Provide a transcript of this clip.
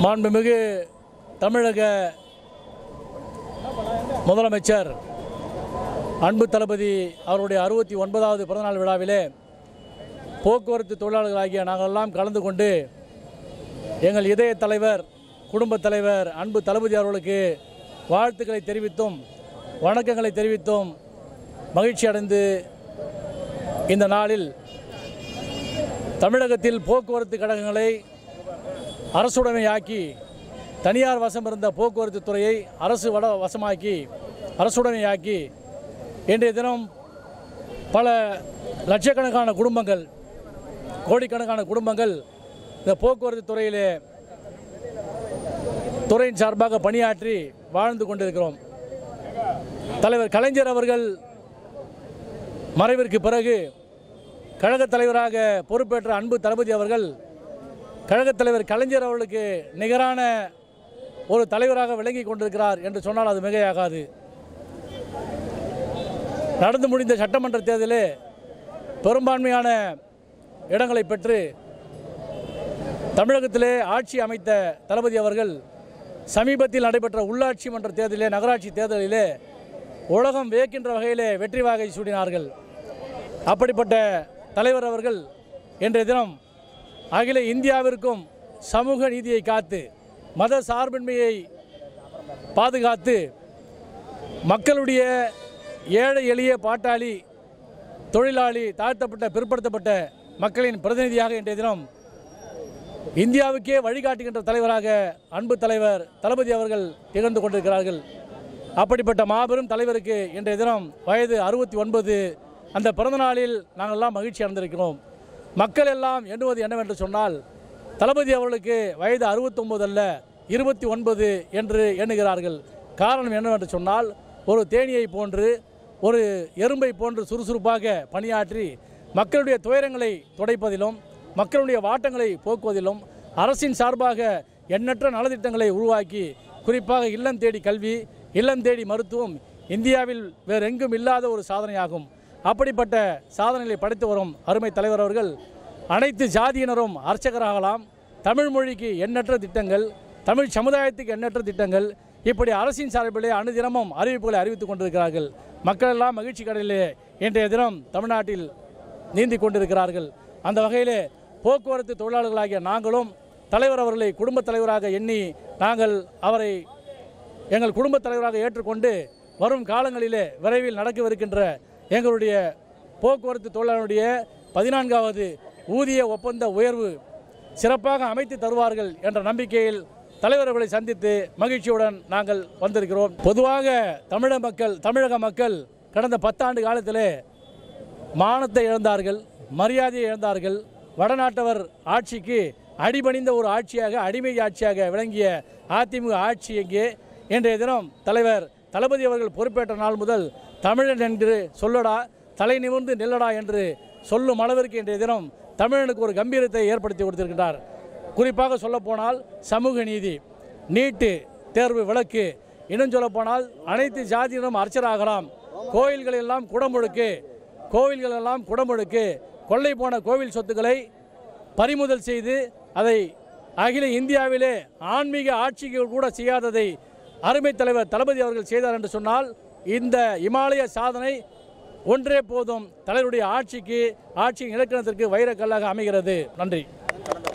மாண்புமிகு தமிழக முதலமைச்சர் அன்பு தளபதி அவருடைய அறுபத்தி ஒன்பதாவது பிறந்தநாள் விழாவிலே போக்குவரத்து தொழிலாளர்களாகிய நாங்களெல்லாம் கலந்து கொண்டு எங்கள் இதய தலைவர் குடும்பத் தலைவர் அன்பு தளபதி அவர்களுக்கு வாழ்த்துக்களை தெரிவித்தும் வணக்கங்களை தெரிவித்தும் மகிழ்ச்சி அடைந்து இந்த நாளில் தமிழகத்தில் போக்குவரத்து கழகங்களை அரசுடைமையாக்கி தனியார் வசம் இருந்த போக்குவரத்து துறையை அரசு வட வசமாக்கி அரசுடைமையாக்கி இன்றைய தினம் பல லட்சக்கணக்கான குடும்பங்கள் கோடிக்கணக்கான குடும்பங்கள் இந்த போக்குவரத்து துறையிலே துறையின் சார்பாக பணியாற்றி வாழ்ந்து கொண்டிருக்கிறோம் தலைவர் கலைஞர் அவர்கள் மறைவிற்கு பிறகு கழகத் தலைவராக பொறுப்பேற்ற அன்பு தளபதி அவர்கள் கழகத் தலைவர் கலைஞர் அவர்களுக்கு நிகரான ஒரு தலைவராக விளங்கி கொண்டிருக்கிறார் என்று சொன்னால் அது மிகையாகாது நடந்து முடிந்த சட்டமன்ற தேர்தலில் பெரும்பான்மையான இடங்களை பெற்று தமிழகத்திலே ஆட்சி அமைத்த தளபதி அவர்கள் சமீபத்தில் நடைபெற்ற உள்ளாட்சி மன்ற தேர்தலிலே நகராட்சி தேர்தலிலே உலகம் வியக்கின்ற வகையிலே வெற்றி வாகை சூடினார்கள் அப்படிப்பட்ட தலைவர் அவர்கள் இன்றைய தினம் அகில இந்தியாவிற்கும் சமூக நீதியை காத்து மத சார்பின்மையை பாதுகாத்து மக்களுடைய ஏழை எளிய பாட்டாளி தொழிலாளி தாழ்த்தப்பட்ட பிற்படுத்தப்பட்ட மக்களின் பிரதிநிதியாக இன்றைய தினம் இந்தியாவுக்கே வழிகாட்டுகின்ற தலைவராக அன்பு தலைவர் தளபதி அவர்கள் திகழ்ந்து கொண்டிருக்கிறார்கள் அப்படிப்பட்ட மாபெரும் தலைவருக்கு இன்றைய தினம் வயது அறுபத்தி ஒன்பது அந்த பிறந்த நாளில் நாங்கள் எல்லாம் மகிழ்ச்சி அடைந்திருக்கிறோம் மக்கள் எல்லாம் எண்ணுவது என்னவென்று சொன்னால் தளபதி அவர்களுக்கு வயது அறுபத்தொன்பது அல்ல இருபத்தி ஒன்பது என்று எண்ணுகிறார்கள் காரணம் என்னவென்று சொன்னால் ஒரு தேனியை போன்று ஒரு எறும்பை போன்று சுறுசுறுப்பாக பணியாற்றி மக்களுடைய துயரங்களை துடைப்பதிலும் மக்களுடைய வாட்டங்களை போக்குவதிலும் அரசின் சார்பாக எண்ணற்ற நலத்திட்டங்களை உருவாக்கி குறிப்பாக இல்லம் தேடி கல்வி இல்லம் தேடி மருத்துவம் இந்தியாவில் வேறு எங்கும் இல்லாத ஒரு சாதனையாகும் அப்படிப்பட்ட சாதனைகளை படைத்து வரும் அருமை தலைவர் அவர்கள் அனைத்து ஜாதியினரும் அர்ச்சகராகலாம் தமிழ் மொழிக்கு எண்ணற்ற திட்டங்கள் தமிழ் சமுதாயத்துக்கு எண்ணற்ற திட்டங்கள் இப்படி அரசின் சார்பிலே அனுதினமும் அறிவிப்புகளை அறிவித்துக் கொண்டிருக்கிறார்கள் மக்கள் எல்லாம் மகிழ்ச்சி கடலிலே இன்றைய தினம் தமிழ்நாட்டில் நீந்தி கொண்டிருக்கிறார்கள் அந்த வகையிலே போக்குவரத்து தொழிலாளர்களாகிய நாங்களும் தலைவர் அவர்களை குடும்பத் தலைவராக எண்ணி நாங்கள் அவரை எங்கள் குடும்பத் தலைவராக ஏற்றுக்கொண்டு வரும் காலங்களிலே விரைவில் நடக்கவிருக்கின்ற எங்களுடைய போக்குவரத்து தொழிலாளருடைய பதினான்காவது ஊதிய ஒப்பந்த உயர்வு சிறப்பாக அமைத்து தருவார்கள் என்ற நம்பிக்கையில் தலைவர்களை சந்தித்து மகிழ்ச்சியுடன் நாங்கள் வந்திருக்கிறோம் பொதுவாக தமிழக மக்கள் தமிழக மக்கள் கடந்த பத்தாண்டு காலத்திலே மானத்தை இழந்தார்கள் மரியாதையை இழந்தார்கள் வடநாட்டவர் ஆட்சிக்கு அடிபணிந்த ஒரு ஆட்சியாக அடிமை ஆட்சியாக விளங்கிய அதிமுக ஆட்சி எங்கே இன்றைய தினம் தலைவர் தளபதி அவர்கள் பொறுப்பேற்ற நாள் முதல் தமிழன் என்று சொல்லடா தலை நிமிர்ந்து நில்லடா என்று சொல்லும் அளவிற்கு இன்றைய தினம் தமிழனுக்கு ஒரு கம்பீரத்தை ஏற்படுத்தி கொடுத்திருக்கிறார் குறிப்பாக சொல்லப்போனால் சமூக நீதி நீட்டு தேர்வு விலக்கு இன்னும் சொல்லப்போனால் அனைத்து ஜாதியினரும் அர்ச்சராகலாம் கோயில்கள் எல்லாம் குடமுழுக்கு கோவில்கள் எல்லாம் குடமுழுக்கு கொள்ளை போன கோவில் சொத்துக்களை பறிமுதல் செய்து அதை அகில இந்தியாவிலே ஆன்மீக ஆட்சிகள் கூட செய்யாததை அருமை தலைவர் தளபதி அவர்கள் செய்தார் என்று சொன்னால் இந்த இமாலய சாதனை ஒன்றே போதும் தலைவருடைய ஆட்சிக்கு ஆட்சியின் இலக்கணத்திற்கு வைரக்கல்லாக அமைகிறது நன்றி